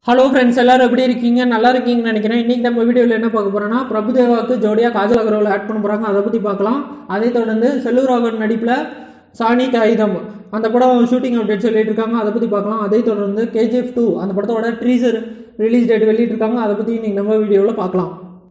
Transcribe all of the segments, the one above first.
hello friends எல்லாரும் எப்படி இருக்கீங்க நல்லா இருக்கீங்கன்னு நினைக்கிறேன் இன்னைக்கு நம்ம வீடியோவில் என்ன பார்க்க போறோம்னா பிரபுதேவாவுக்கு ஜோடியாக காஜல் அகர்வால் ஆட் பண்ண போறாங்க அதை பற்றி பார்க்கலாம் அதை தொடர்ந்து செல்லூராகவன் நடிப்பில் சாணி காகிதம் அந்த படம் ஷூட்டிங் அப்டேட் சொல்லிட்டு இருக்காங்க அதை பற்றி பார்க்கலாம் அதை தொடர்ந்து கேஜிஎஃப் டூ அந்த படத்தோட ட்ரீசர் ரிலீஸ் டேட் வெளியிட்டிருக்காங்க அதை பற்றி இன்னைக்கு நம்ம வீடியோவில் பார்க்கலாம்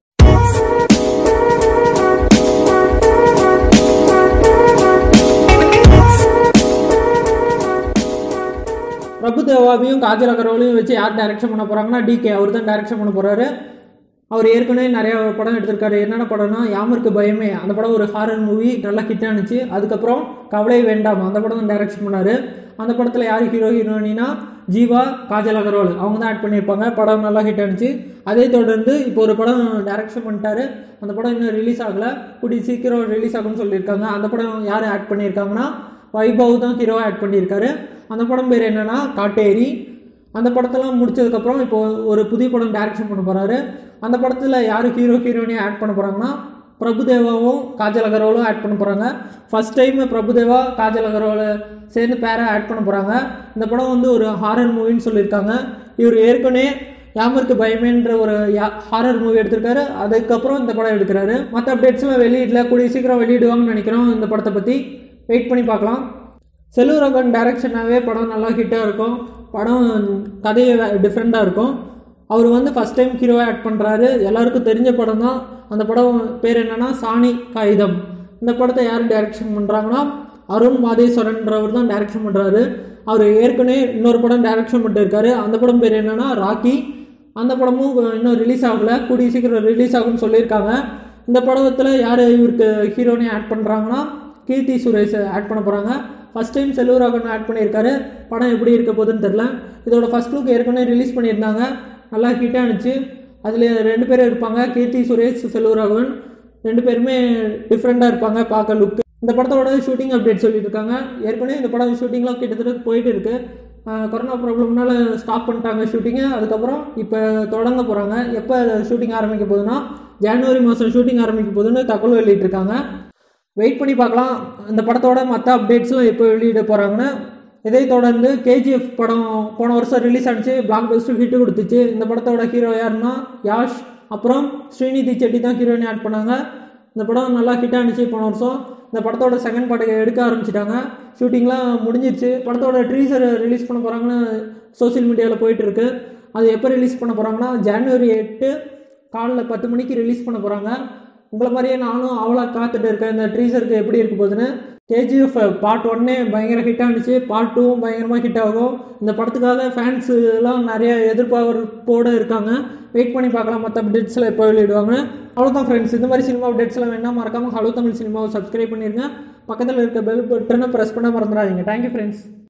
பிரபுதேவாவையும் காஜல் அகர்வாலையும் வச்சு யார் டைரக்ஷன் பண்ண போறாங்கன்னா டிகே அவர் தான் டைரக்ஷன் பண்ண போறாரு அவர் ஏற்கனவே நிறைய படம் எடுத்திருக்காரு என்னென்ன படம்னா யாமருக்கு பயமே அந்த படம் ஒரு ஹாரர் மூவி நல்லா ஹிட் ஆனிச்சு அதுக்கப்புறம் கவலை வேண்டாம் அந்த படம் தான் டைரக்ஷன் பண்ணாரு அந்த படத்தில் யார் ஹீரோ ஹீரோயினா ஜீவா காஜல் அகர்வால் அவங்க தான் ஆட் பண்ணியிருப்பாங்க படம் நல்லா ஹிட் ஆனிச்சு அதே தொடர்ந்து இப்போ ஒரு படம் டைரக்ஷன் பண்ணிட்டாரு அந்த படம் இன்னும் ரிலீஸ் ஆகலை கூடி சீக்கிரம் ரிலீஸ் ஆகும்னு சொல்லியிருக்காங்க அந்த படம் யார் ஆட் பண்ணியிருக்காங்கன்னா வைபவ் தான் ஹீரோவாக ஆட் பண்ணியிருக்காரு அந்த படம் பேர் என்னன்னா காட்டேரி அந்த படத்தெல்லாம் முடிச்சதுக்கப்புறம் இப்போ ஒரு புதிய படம் டைரக்ஷன் பண்ண போகிறாரு அந்த படத்தில் யார் ஹீரோ ஹீரோயினையும் ஆட் பண்ண போகிறாங்கன்னா பிரபுதேவாவும் காஜல் அகர்வாலும் ஆட் பண்ண போகிறாங்க ஃபர்ஸ்ட் டைம் பிரபுதேவா காஜல் அகர்வால் சேர்ந்து பேரை ஆட் பண்ண போகிறாங்க இந்த படம் வந்து ஒரு ஹாரர் மூவின்னு சொல்லியிருக்காங்க இவர் ஏற்கனவே யாமருக்கு பயமேன்ற ஒரு ஹாரர் மூவி எடுத்திருக்காரு அதுக்கப்புறம் இந்த படம் எடுக்கிறாரு மற்ற அப்டேட்ஸ்லாம் வெளியிடல கூடிய சீக்கிரம் வெளியிடுவாங்கன்னு நினைக்கிறோம் இந்த படத்தை பற்றி வெயிட் பண்ணி பார்க்கலாம் செல்லூரகன் டைரக்ஷனாகவே படம் நல்லா ஹிட்டாக இருக்கும் படம் கதையை டிஃப்ரெண்ட்டாக இருக்கும் அவர் வந்து ஃபஸ்ட் டைம் ஹீரோவாக ஆட் பண்ணுறாரு எல்லாருக்கும் தெரிஞ்ச படம் தான் அந்த படம் பேர் என்னன்னா சாணி காகிதம் இந்த படத்தை யார் டைரக்ஷன் பண்ணுறாங்கன்னா அருண் மாதேஸ்வரன்றவர் தான் டைரக்ஷன் பண்ணுறாரு அவர் ஏற்கனவே இன்னொரு படம் டைரக்ஷன் பண்ணிருக்காரு அந்த படம் பேர் என்னன்னா ராக்கி அந்த படமும் இன்னும் ரிலீஸ் ஆகலை கூடிய சீக்கிரம் ரிலீஸ் ஆகும்னு சொல்லியிருக்காங்க இந்த படத்தில் யார் இவருக்கு ஹீரோனே ஆட் பண்ணுறாங்கன்னா கீர்த்தி சுரேஷ் ஆட் பண்ண போகிறாங்க ஃபஸ்ட் டைம் செல்லூராகவன் ஆட் பண்ணியிருக்காரு படம் எப்படி இருக்க போகுதுன்னு தெரில இதோட ஃபஸ்ட் லுக் ஏற்கனவே ரிலீஸ் பண்ணியிருந்தாங்க நல்லா ஹிட் ஆனிச்சு அதில் ரெண்டு பேரும் இருப்பாங்க கீர்த்தி சுரேஷ் செல்லூராகவன் ரெண்டு பேருமே டிஃப்ரெண்ட்டாக இருப்பாங்க பார்க்க லுக் இந்த படத்தோட ஷூட்டிங் அப்டேட் சொல்லிட்டு இருக்காங்க ஏற்கனவே இந்த படம் ஷூட்டிங்லாம் கிட்டத்தட்ட போயிட்டு இருக்கு கொரோனா ப்ராப்ளம்னால ஸ்டாப் பண்ணிட்டாங்க ஷூட்டிங்கு அதுக்கப்புறம் இப்போ தொடங்க போகிறாங்க எப்போ ஷூட்டிங் ஆரம்பிக்க போகுதுன்னா ஜனவரி மாதம் ஷூட்டிங் ஆரம்பிக்க போகுதுன்னு தகவல் வெளியிட்டிருக்காங்க வெயிட் பண்ணி பார்க்கலாம் இந்த படத்தோட மற்ற அப்டேட்ஸும் எப்போ வெளியிட போகிறாங்கன்னு இதை தொடர்ந்து கேஜிஎஃப் படம் போன வருஷம் ரிலீஸ் ஆனிச்சு பிளாக் பஸ்டர் ஹிட் கொடுத்துச்சு இந்த படத்தோட ஹீரோ யாருன்னா யாஷ் அப்புறம் ஸ்ரீநிதி செட்டி தான் ஹீரோயின் ஆட் பண்ணாங்க இந்த படம் நல்லா ஹிட் ஆனிச்சு போன வருஷம் இந்த படத்தோட செகண்ட் பாட்டை எடுக்க ஆரம்பிச்சிட்டாங்க ஷூட்டிங்லாம் முடிஞ்சிருச்சு படத்தோட ட்ரீசர் ரிலீஸ் பண்ண போகிறாங்கன்னு சோசியல் மீடியாவில் போயிட்டு இருக்கு அது எப்போ ரிலீஸ் பண்ண போகிறாங்கன்னா ஜனவரி எட்டு காலைல பத்து மணிக்கு ரிலீஸ் பண்ண போகிறாங்க உங்களை மாதிரியே நானும் அவ்வளோ காத்துட்டு இருக்கேன் இந்த ட்ரீசருக்கு எப்படி இருக்க போகுதுன்னு கேஜிஎஃப் பார்ட் ஒன்னே பயங்கர ஹிட் ஆனிச்சு பார்ட் டூவும் பயங்கரமாக ஹிட் ஆகும் இந்த படத்துக்காக ஃபேன்ஸ் எல்லாம் நிறைய எதிர்பார்ப்போடு இருக்காங்க வெயிட் பண்ணி பார்க்கலாம் மற்ற அப்டேட்ஸ்லாம் எப்போ வெளியிடுவாங்க அவ்வளோதான் ஃப்ரெண்ட்ஸ் இந்த மாதிரி சினிமா அப்டேட்ஸ்லாம் வேணால் மறக்காமல் ஹலோ தமிழ் சினிமாவை சப்ஸ்கிரைப் பண்ணிடுங்க பக்கத்தில் இருக்க பெல் பட்டனை ப்ரெஸ் பண்ண மறந்துடாதீங்க தேங்க்யூ ஃப்ரெண்ட்ஸ்